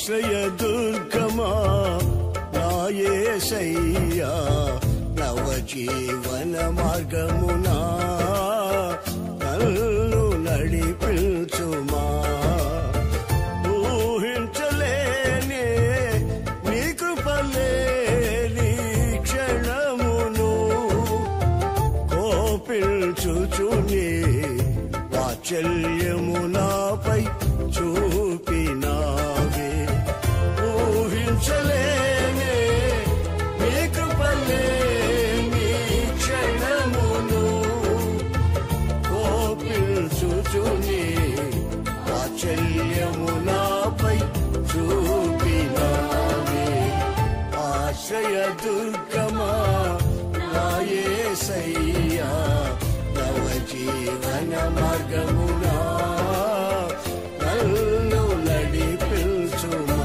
ఆశ్రయ దుర్గమా నాయసయ్యా నవ జీవన మార్గమునా నన్ను నడిపించుమా ఊహించలేనే నీ కృపలేని క్షణమును కోపించుచుని వాత్సల్యము నాపై చూపినావే ఊహించలేనే నీ కృపలేని క్షణమును కోపించుచుని వాత్సల్యము నాపై చూపినావే ఆశ్రయ దుర్గమా నాయసయ్యా నవ జీవన మార్గమునా నన్ను నడిపించుమా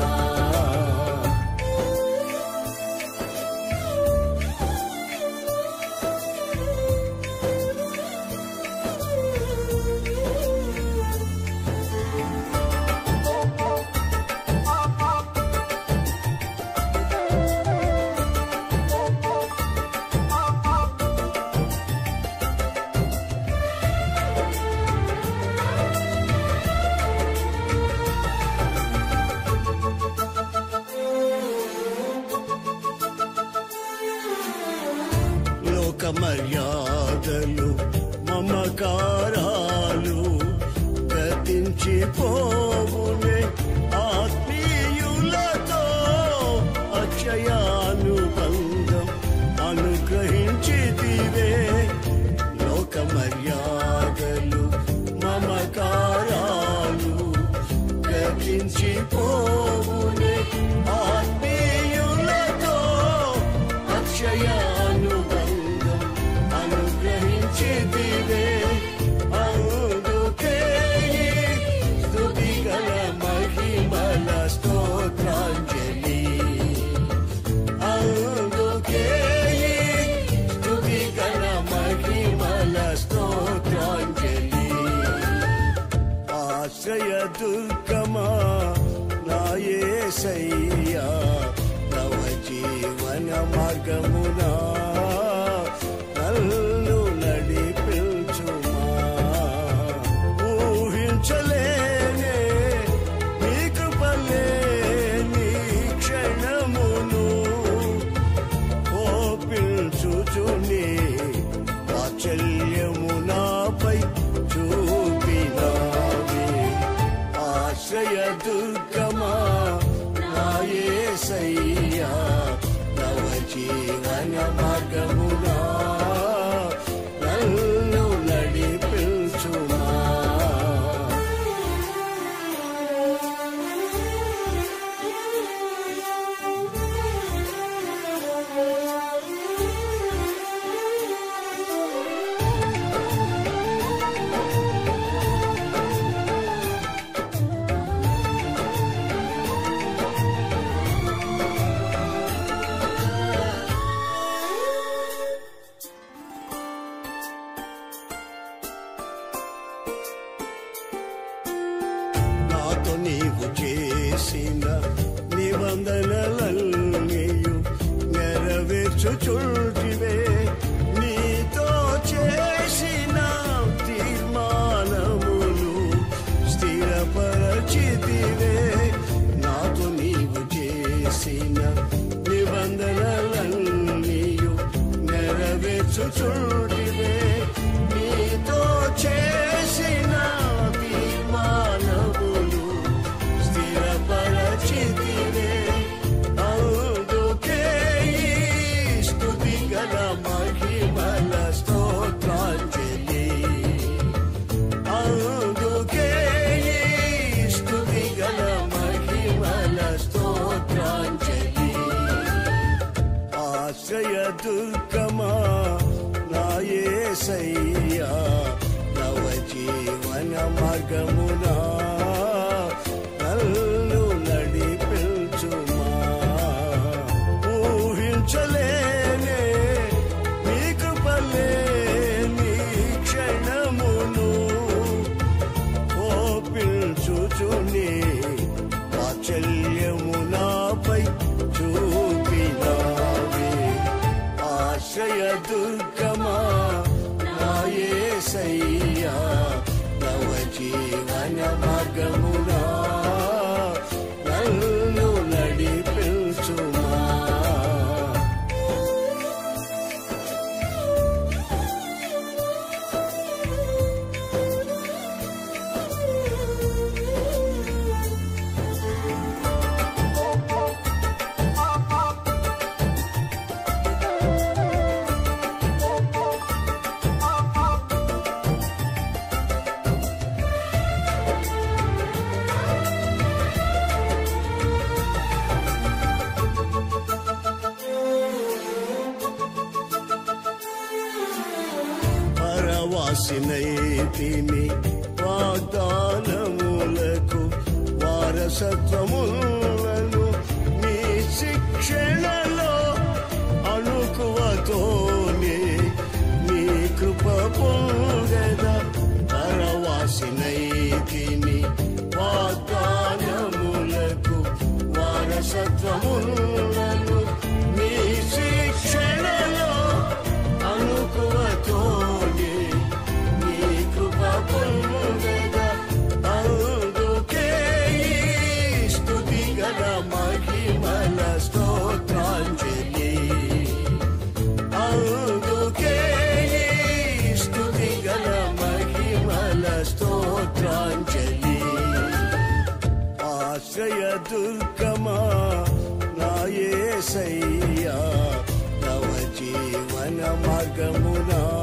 లోక మర్యాదలు మమకారాలు గతించిపోవునే ఆత్మీయులతో అక్షయానుబంధం అనుగ్రహించితివే లోక మర్యాదలు మమకారాలు గతించిపోవునే ఆత్మీయులతో అక్షయానుబంధం అనుగ్రహించితివే అందుకే స్తుతిగల మహిమల స్తోత్రాంజలి అందుకే స్తుతిగల మహిమల స్తోత్రాంజలి ఆశ్రయ దుర్గమా నాయసయ్యా నవ జీవన మార్గమునా నన్ను నడిపించుమా ఊహించలేనే నీ కృపలేని క్షణమును కోపించుచుని వాత్సల్యము నాపై చూపినావే ఆశ్రయ దుర్గమా నాయసయ్యా నవ జీవన మార్గమునా నన్ను నడిపించుమా నాతో నీవు చేసిన నిబంధనలన్నీయు నెరవేర్చుచుంటివే నీతో చేసిన తీర్మానములు స్థిరపరచితివే నాతో నీవు చేసిన నిబంధనలన్నీయు నెరవేర్చుచుంటివే నీతో చేసిన తీర్మానములు స్థిరపరచితివే అందుకే ఈ స్తుతి గల మహిమల స్తోత్రాంజలి అందుకే ఈ స్తుతి గల మహిమల స్తోత్రాంజలి ఆశ్రయ దుర్గమా నాయసయ్యా నవ జీవన మార్గమునా నన్ను నడిపించుమా ఊహించలేనే నీ కృపలేని క్షణమును కోపించుచుని వాత్సల్యం జీవన మార్గమునా నన్ను నడిపించుమా పరవాసినైతిని వాగ్దానములకు వారసత్వములను నీ శిక్షణలో అణుకువతోనే నీ కృప పొందద పరవాసినైతిని వాగ్దానములకు వారసత్వములను నీ శిక్షణలో అనుకువతోనే నీ కృప పొందగ అందుకే ఈ స్తుతి గల మహిమల స్తోత్రాంజలి అందుకే ఈ స్తుతి గల మహిమల స్తోత్రాంజలి ఆశ్రయ దుర్గమా నాయసయ్యా తవ జీవన మార్గమునా